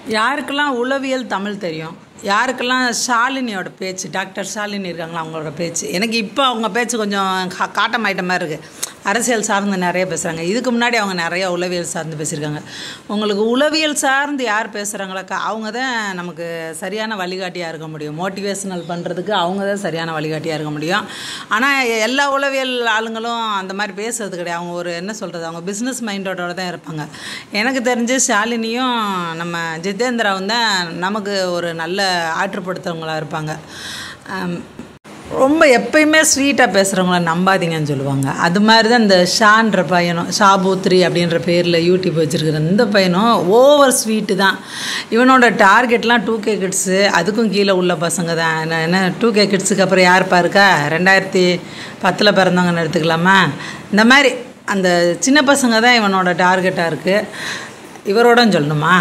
யாருக்கெல்லாம் உளவியல் தமிழ் தெரியும் யாருக்கெல்லாம் ஷாலினியோட பேச்சு டாக்டர் ஷாலினி இருக்காங்களா அவங்களோட பேச்சு எனக்கு இப்போ அவங்க பேச்சு கொஞ்சம் கா- காட்டமாயிட்ட மாதிரி இருக்குது அரசியல் சார்ந்து நிறைய பேசுகிறாங்க இதுக்கு முன்னாடி அவங்க நிறைய உளவியல் சார்ந்து பேசியிருக்காங்க உங்களுக்கு உளவியல் சார்ந்து யார் பேசுகிறாங்களா அவங்க தான் நமக்கு சரியான வழிகாட்டியாக இருக்க முடியும் மோட்டிவேஷனல் பண்ணுறதுக்கு அவங்க தான் சரியான வழிகாட்டியாக இருக்க முடியும் ஆனால் எல்லா உளவியல் ஆளுங்களும் அந்த மாதிரி பேசுறது கிடையாது அவங்க ஒரு என்ன சொல்கிறது அவங்க பிஸ்னஸ் மைண்டோட தான் இருப்பாங்க எனக்கு தெரிஞ்சு ஷாலினியும் நம்ம ஜிதேந்திராவும் தான் நமக்கு ஒரு நல்ல ஆற்றுப்படுத்துறவங்களா இருப்பாங்க ஆம், ரொம்ப எப்பயுமே ஸ்வீட்டாக பேசுகிறவங்கள நம்பாதீங்கன்னு சொல்லுவாங்க அது மாதிரி தான் இந்த ஷான்ற பையனும் ஷாபூத்ரி அப்படின்ற பேரில் யூடியூப் வச்சுருக்கிற இந்த பையனும் ஓவர் ஸ்வீட்டு தான் இவனோட டார்கெட்லாம் டூ கே கிட்ஸு அதுக்கும் கீழே உள்ள பசங்க தான் என்ன- என்ன டூ கே கிட்ஸுக்கு அப்புறம் யாருப்பா இருக்கா ரெண்டாயிரத்தி பத்தில் பிறந்தவங்கன்னு எடுத்துக்கலாமா இந்த மாதிரி அந்த சின்ன பசங்க தான் இவனோட டார்கெட்டாக இருக்குது இவரோட சொல்லணுமா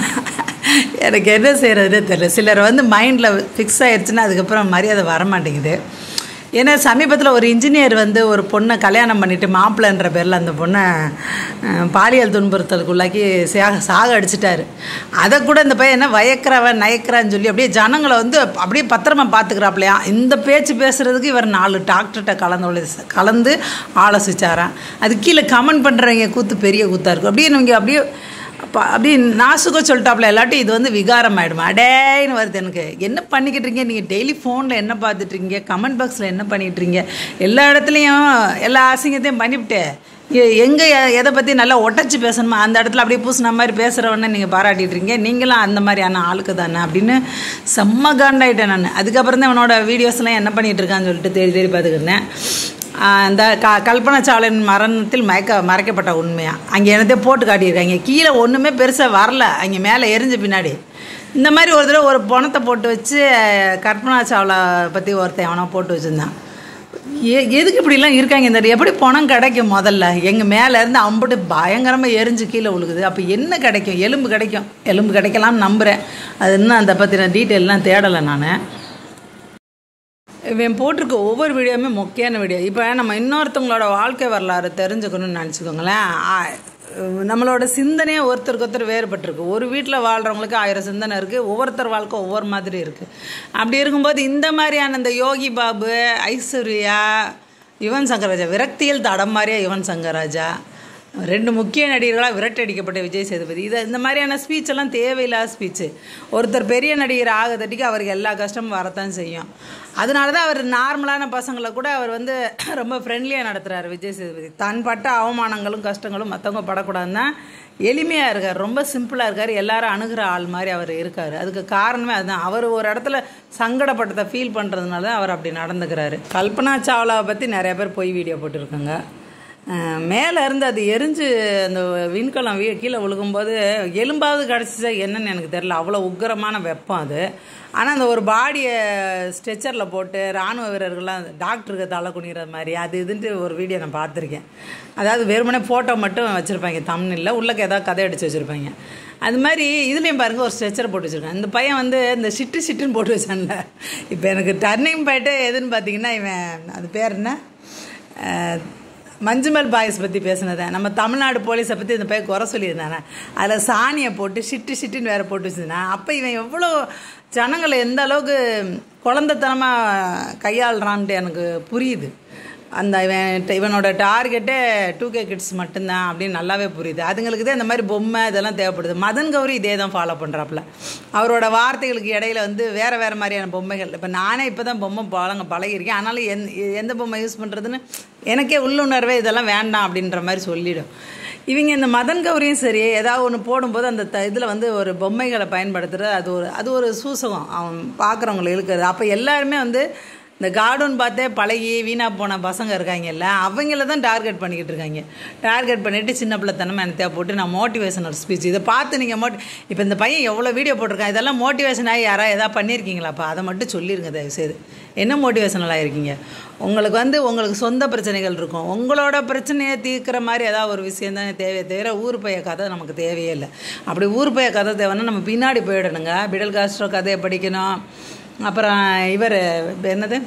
எனக்கு என்ன செய்கிறதுனே தெரியல சிலர் வந்து மைண்டில் ஃபிக்ஸ் ஆயிடுச்சுன்னா அதுக்கப்புறம் மரியாதை வர மாட்டேங்குது ஏன்னா சமீபத்தில் ஒரு இன்ஜினியர் வந்து ஒரு பொண்ணை கல்யாணம் பண்ணிட்டு மாப்பிள்ளைன்ற பேரில் அந்த பொண்ணை அஹ், பாலியல் துன்புறுத்தலுக்குள்ளாக்கி சாக சாக அடிச்சிட்டாரு அதை கூட இந்த பையன் என்ன வயக்கிறவன் நயக்கிறான்னு சொல்லி அப்படியே ஜனங்களை வந்து அப்படியே பத்திரமா பார்த்துக்கிறாப்லையா இந்த பேச்சு பேசுகிறதுக்கு இவர் நாலு டாக்டர்கிட்ட கலந்து உள்ள- கலந்து ஆலோசிச்சாராம் அது கீழே கமெண்ட் பண்ணுறவங்க கூத்து பெரிய கூத்தாக இருக்கும் அப்படியே நீங்கள் அப்படியே அப்போ அப்படி நாசுக்க சொல்லிட்டாப்புல இல்லாட்டி இது வந்து விகாரம் ஆகிடுமா அடேன்னு வருது எனக்கு என்ன பண்ணிக்கிட்டு இருக்கீங்க நீங்கள் டெய்லி ஃபோனில் என்ன பார்த்துட்டு இருக்கீங்க கமெண்ட் பாக்ஸில் என்ன பண்ணிட்டு இருக்கீங்க எல்லா இடத்துலையும் எல்லா அசிங்கத்தையும் பண்ணிவிட்டு எங்கே எதை பற்றி நல்லா ஒட்டச்சு பேசணுமா அந்த இடத்துல அப்படியே பூசின மாதிரி பேசுகிறவொன்னே நீங்கள் பாராட்டிட்டு இருக்கீங்க நீங்களும் அந்த மாதிரியான ஆளுக்கு தானே அப்படின்னு செம்ம காண்டாயிட்டேன் நான் அதுக்கப்புறம் தான் இவனோட வீடியோஸ்லாம் என்ன பண்ணிகிட்டு இருக்கான்னு சொல்லிட்டு தேடி தேடி பார்த்துக்கிருந்தேன் ஆஹ் இந்த க கல்பனா சாவலின் மரணத்தில் மயக்க மறைக்கப்பட்ட உண்மையா அங்கே என்னத்தையும் போட்டு காட்டியிருக்காங்க கீழே ஒன்றுமே பெருசாக வரல அங்கே மேலே எரிஞ்ச பின்னாடி இந்த மாதிரி ஒரு தடவை ஒரு பணத்தை போட்டு வச்சு அஹ், கல்பனா சாவ்லா பற்றி ஒருத்தன் அவனை போட்டு வச்சுருந்தான் எ எதுக்கு இப்படிலாம் இருக்காங்க இந்த எப்படி பணம் கிடைக்கும் முதல்ல எங்கள் மேலேருந்து அம்புட்டு பயங்கரமாக எரிஞ்சு கீழே விழுகுது அப்போ என்ன கிடைக்கும் எலும்பு கிடைக்கும் எலும்பு கிடைக்கலாம்னு நம்புகிறேன் அது இன்னும் அந்த பற்றின டீட்டெயிலாம் தேடலை நான் இவன் போட்டிருக்க ஒவ்வொரு வீடியோவுமே மொக்கையான வீடியோ இப்போ நம்ம இன்னொருத்தவங்களோட வாழ்க்கை வரலாறு தெரிஞ்சுக்கணும்னு நினச்சிக்கோங்களேன் ஆ, நம்மளோட சிந்தனையே ஒருத்தருக்கு ஒருத்தர் வேறுபட்டிருக்கு ஒரு வீட்டில் வாழ்கிறவங்களுக்கு ஆயிரம் சிந்தனை இருக்குது ஒவ்வொருத்தர் வாழ்க்கை ஒவ்வொரு மாதிரி இருக்குது அப்படி இருக்கும்போது இந்த மாதிரியான இந்த யோகி பாபு ஐஸ்வர்யா யுவன் சங்கர் ராஜா விரக்தியில் தடம் மாதிரியா யுவன் சங்கர் ராஜா ரெண்டு முக்கிய நடிகர்களாக விரட்டடிக்கப்பட்ட விஜய் சேதுபதி இது இந்த மாதிரியான ஸ்பீச் எல்லாம் தேவையில்லாத ஸ்பீச்சு ஒருத்தர் பெரிய நடிகர் ஆகத்தட்டிக்கு அவருக்கு எல்லா கஷ்டமும் வரத்தான் செய்யும் அதனால தான் அவர் நார்மலான பசங்களை கூட அவர் வந்து ரொம்ப ஃப்ரெண்ட்லியாக நடத்துகிறார் விஜய் சேதுபதி தான் பட்ட அவமானங்களும் கஷ்டங்களும் மற்றவங்க படக்கூடாதுன்னா எளிமையாக இருக்கார் ரொம்ப சிம்பிளாக இருக்கார் எல்லாரும் அணுகிற ஆள் மாதிரி அவர் இருக்கார் அதுக்கு காரணமே அதுதான் அவர் ஒரு இடத்துல சங்கடப்பட்டதை ஃபீல் பண்ணுறதுனால தான் அவர் அப்படி நடந்துக்கிறாரு கல்பனா சாவ்லாவை பற்றி நிறைய பேர் பொய் வீடியோ போட்டிருக்காங்க அஹ் மேலே இருந்து அது எரிஞ்சு அந்த விண்கலம் வீ கீழே விழுகும்போது எலும்பாவது கிடச்சிச்சா என்னன்னு எனக்கு தெரில அவ்வளோ உக்கிரமான வெப்பம் அது ஆனால் அந்த ஒரு பாடியை ஸ்ட்ரெச்சரில் போட்டு இராணுவ வீரர்கள்லாம் டாக்டருக்கு தலை குனிகிற மாதிரி அது இதுன்ட்டு ஒரு வீடியோ நான் பார்த்துருக்கேன் அதாவது வெறுமனே ஃபோட்டோ மட்டும் வச்சுருப்பாங்க தமிழில் உள்ளக்க ஏதாவது கதை அடித்து வச்சுருப்பாங்க அது மாதிரி இதுலேயும் பாருங்கள் ஒரு ஸ்ட்ரெச்சர் போட்டு வச்சுருக்கான் இந்த பையன் வந்து இந்த சிட்டு சிட்டுன்னு போட்டு வச்சான்ல இப்போ எனக்கு டர்னிங் பாயிண்ட்டு எதுன்னு பார்த்தீங்கன்னா இவன் அது பேர் என்ன அஹ், மஞ்சுமல் பாய்ஸ் பற்றி பேசினதை நம்ம தமிழ்நாடு போலீஸை பற்றி இந்த பையன் குறை சொல்லியிருந்தானே அதில் சாணியை போட்டு ஷிட்டு ஷிட்டுன்னு வேற போட்டு வச்சுருந்தான் அப்போ இவன் எவ்வளோ ஜனங்களை எந்த அளவுக்கு குழந்தைத்தனமாக கையாளுறான்ட்டு எனக்கு புரியுது அந்த இவன் இவனோட டார்கெட்டே டூ கே கிட்ஸ் மட்டும்தான் அப்படின்னு நல்லாவே புரியுது அதுங்களுக்கு தான் இந்த மாதிரி பொம்மை இதெல்லாம் தேவைப்படுது மதன் கௌரி இதே தான் ஃபாலோ பண்ணுறாப்புல அவரோட வார்த்தைகளுக்கு இடையில வந்து வேறு வேறு மாதிரியான பொம்மைகள் இப்போ நானே இப்போ தான் பொம்மை பழங்க பழகிருக்கேன் ஆனாலும் எந் எந்த பொம்மை யூஸ் பண்ணுறதுன்னு எனக்கே உள்ளுணர்வே இதெல்லாம் வேண்டாம் அப்படின்ற மாதிரி சொல்லிடும் இவங்க இந்த மதன் கௌரியும் சரி ஏதாவது ஒன்று போடும்போது அந்த த இதில் வந்து ஒரு பொம்மைகளை பயன்படுத்துகிறது அது ஒரு அது ஒரு சூசகம் அவன் பார்க்குறவங்களை இழுக்கிறது அப்போ எல்லாருமே வந்து இந்த கார்டூன் பார்த்தே பழகி வீணாக போன பசங்க இருக்காங்கல்ல அவங்கள தான் டார்கெட் பண்ணிக்கிட்டு இருக்காங்க டார்கெட் பண்ணிவிட்டு சின்ன பிள்ளைத்தனமாக எனக்கு போட்டு நான் மோட்டிவேஷனல் ஸ்பீச் இதை பார்த்து நீங்கள் மோட்டி இப்போ இந்த பையன் எவ்வளோ வீடியோ போட்டிருக்கான் இதெல்லாம் மோட்டிவேஷன் ஆகி யாராவது எதாவது பண்ணியிருக்கீங்களாப்பா அதை மட்டும் சொல்லிடுங்க தயவுசெய்து என்ன மோட்டிவேஷனலாக இருக்கீங்க உங்களுக்கு வந்து உங்களுக்கு சொந்த பிரச்சனைகள் இருக்கும் உங்களோட பிரச்சனையை தீர்க்கிற மாதிரி ஏதாவது ஒரு விஷயம் தான் தேவையே தவிர ஊர் பைய கதை நமக்கு தேவையே இல்லை அப்படி ஊர் பைய கதை தேவைன்னா நம்ம பின்னாடி போயிடணுங்க பிடல் காஸ்ட்ரோ கதையை படிக்கணும் அப்புறம் இவர் என்னது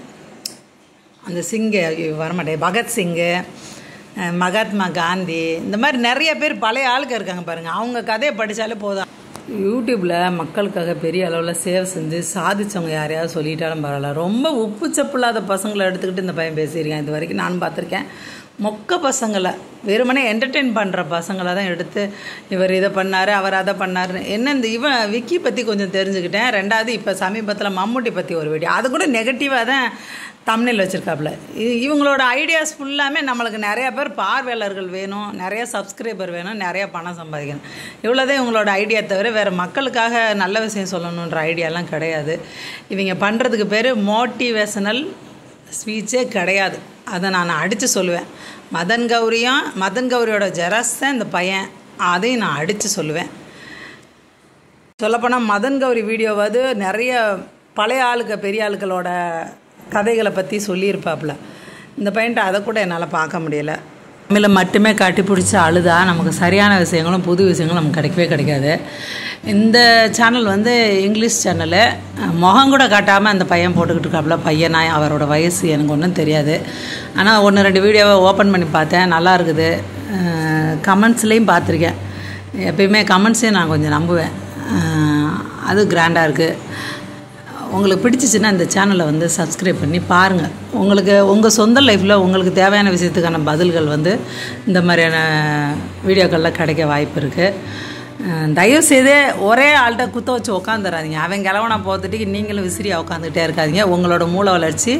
அந்த சிங்கு ஐயோ, வரமாட்டேன் பகத்சிங்கு அஹ், மகாத்மா காந்தி இந்த மாதிரி நிறைய பேர் பழைய ஆளுங்க இருக்காங்க பாருங்கள் அவங்க கதையை படித்தாலே போதும் யூடியூப்பில் மக்களுக்காக பெரிய அளவில் சேவை செஞ்சு சாதிச்சவங்க யாரையாவது சொல்லிட்டாலும் பரவாயில்ல ரொம்ப உப்பு சப்பு இல்லாத பசங்களை எடுத்துக்கிட்டு இந்த பையன் பேசியிருக்கேன் இது வரைக்கும் நான் பார்த்துருக்கேன் மொக்க பசங்களை வெறுமனே என்டர்டெயின் பண்ணுற பசங்களை தான் எடுத்து இவர் இதை பண்ணார் அவர் அதை பண்ணார் என்ன இந்த இவன் விக்கி பற்றி கொஞ்சம் தெரிஞ்சுக்கிட்டேன் ரெண்டாவது இப்போ சமீபத்தில் மம்முட்டி பற்றி ஒரு வீடியோ அது கூட நெகட்டிவாக தான் தமிழில் வச்சுருக்காப்புல இவங்களோட ஐடியாஸ் ஃபுல்லாமே நம்மளுக்கு நிறைய பேர் பார்வையாளர்கள் வேணும் நிறைய சப்ஸ்கிரைபர் வேணும் நிறைய பணம் சம்பாதிக்கணும் இவ்வளோதான் இவங்களோட ஐடியா தவிர வேறு மக்களுக்காக நல்ல விஷயம் சொல்லணுன்ற ஐடியாலாம் கிடையாது இவங்க பண்ணுறதுக்கு பேர் மோட்டிவேஷனல் ஸ்பீச்சே கிடையாது அதை நான் அடித்து சொல்லுவேன் மதன் கௌரியும் மதன் கௌரியோட ஜெராக்ஸ் தான் இந்த பையன் அதையும் நான் அடித்து சொல்லுவேன் சொல்லப்போனால் மதன் கௌரி வீடியோவாவது நிறைய பழைய ஆளுக்க பெரிய ஆளுக்களோட கதைகளை பற்றி சொல்லியிருப்பாப்புல இந்த பையன்ட்ட அதை கூட என்னால் பார்க்க முடியல தமிழை மட்டுமே கட்டி பிடிச்சி அழுதா நமக்கு சரியான விஷயங்களும் புது விஷயங்களும் நமக்கு கிடைக்கவே கிடைக்காது இந்த சேனல் வந்து இங்கிலீஷ் சேனலு முகம் கூட காட்டாமல் அந்த பையன் போட்டுக்கிட்டு இருக்காப்புல பையனா அவரோட வயசு எனக்கு ஒன்றும் தெரியாது ஆனால் ஒன்று ரெண்டு வீடியோவை ஓப்பன் பண்ணி பார்த்தேன் நல்லா இருக்குது கமெண்ட்ஸ்லேயும் பார்த்துருக்கேன் எப்பயுமே கமெண்ட்ஸையும் நான் கொஞ்சம் நம்புவேன் அது கிராண்டாக இருக்குது உங்களுக்கு பிடிச்சிச்சின்னா இந்த சேனலை வந்து சப்ஸ்கிரைப் பண்ணி பாருங்கள் உங்களுக்கு உங்கள் சொந்த லைஃப்பில் உங்களுக்கு தேவையான விஷயத்துக்கான பதில்கள் வந்து இந்த மாதிரியான வீடியோக்களில் கிடைக்க வாய்ப்பு இருக்குது தயவு செய்து ஒரே ஆள்கிட்ட குத்த வச்சு உக்காந்துடாதீங்க அவன் கிளவனா போத்துட்டு நீங்களும் விசிறியாக உட்காந்துக்கிட்டே இருக்காதீங்க உங்களோட மூளை வளர்ச்சி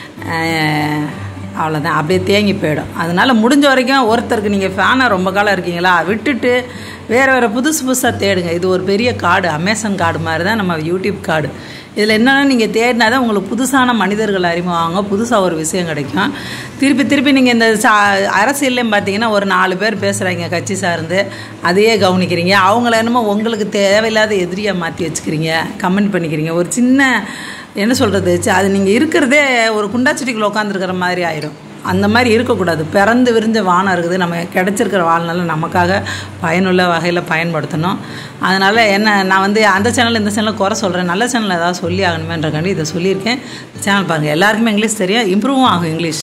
அவ்வளோதான் அப்படியே தேங்கி போயிடும் அதனால் முடிஞ்ச வரைக்கும் ஒருத்தருக்கு நீங்கள் ஃபேனாக ரொம்ப காலம் இருக்கீங்களா விட்டுட்டு வேறு வேறு புதுசு புதுசாக தேடுங்க இது ஒரு பெரிய கார்டு அமேசான் கார்டு மாதிரி தான் நம்ம யூடியூப் கார்டு இதில் என்னென்னா நீங்கள் தேடினா தான் உங்களுக்கு புதுசான மனிதர்கள் அறிமுகமாங்க புதுசாக ஒரு விஷயம் கிடைக்கும் திருப்பி திருப்பி நீங்கள் இந்த சா அரசியல்லையும் பார்த்தீங்கன்னா ஒரு நாலு பேர் பேசுகிறாங்க கட்சி சார்ந்து அதையே கவனிக்கிறீங்க அவங்கள என்னமோ உங்களுக்கு தேவையில்லாத எதிரியாக மாற்றி வச்சுக்கிறீங்க கமெண்ட் பண்ணிக்கிறீங்க ஒரு சின்ன என்ன சொல்கிறது அது நீங்கள் இருக்கிறதே ஒரு குண்டாச்சட்டிக்குள்ள உட்காந்துருக்கிற மாதிரி ஆயிரும் அந்த மாதிரி இருக்கக்கூடாது பிறந்து விரிஞ்ச வானம் இருக்குது நம்ம கிடச்சிருக்கிற வாழ்நாள நமக்காக பயனுள்ள வகையில் பயன்படுத்தணும் அதனால் என்ன நான் வந்து அந்த சேனல் இந்த சேனலில் குறை சொல்கிறேன் நல்ல சேனல் ஏதாவது சொல்லி ஆகணுமேன்றக்காண்டி இதை சொல்லியிருக்கேன் சேனல் பாருங்கள் எல்லாருக்குமே இங்கிலீஷ் தெரியும் இம்ப்ரூவும் ஆகும் இங்கிலீஷ்